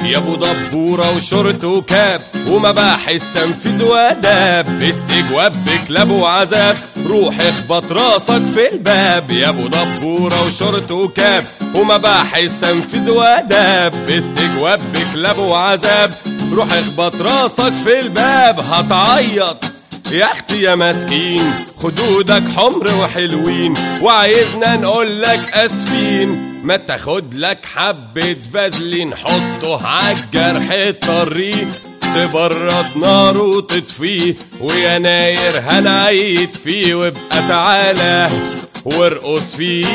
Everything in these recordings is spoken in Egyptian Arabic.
يا ابو دبوره وشرط وكاب ومباحث تنفيذ واداب استجواب بكلاب وعذاب روح اخبط راسك في الباب يا ابو دبوره وشرط وكاب ومباحث تنفيذ واداب استجواب بكلاب وعذاب روح اخبط راسك في الباب هتعيط يا اختي يا مسكين خدودك حمر وحلوين وعايزنا نقول لك اسفين ما تاخد لك حبة فازلين حطه عالجرح الطري تبرد نار وتطفيه ويناير هنعيد فيه وابقى تعالى وارقص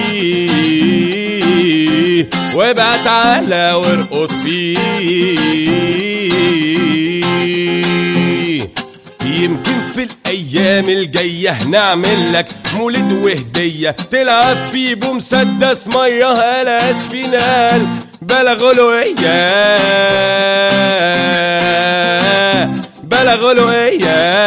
فيه وابقى تعالى وارقص فيه يمكن في الايام الجايه نعمل لك مولد وهديه تلعب فيه بمسدس ميه الاس فينال بلا غلويه بلا غلويه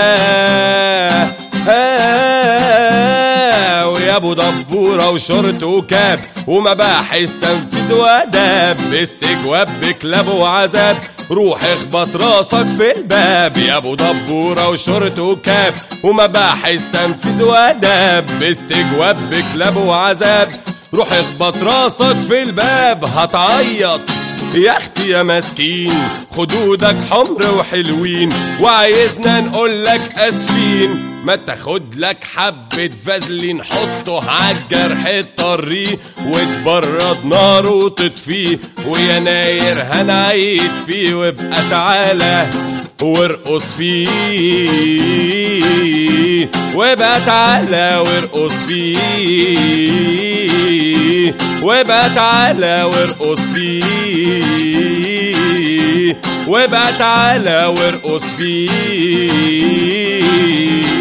ويا ابو دبوره وشرط وكاب ومباحث تنفيذ واداب استجواب بكلاب وعذاب روح اخبط راسك في الباب يا ابو دبوره وشرط وكاب ومباحث تنفيذ واداب استجواب بكلاب وعذاب روح اخبط راسك في الباب هتعيط يا اختي يا مسكين خدودك حمر وحلوين وعايزنا نقول لك اسفين ما تاخد لك حبة فازلين حطه عالجرح الطري وتبرد نار وتطفيه ويناير هنعيد فيه وابقى تعالى وارقص فيه وابقى تعالى وارقص فيه وابقى تعالى وارقص فيه وابقى تعالى وارقص فيه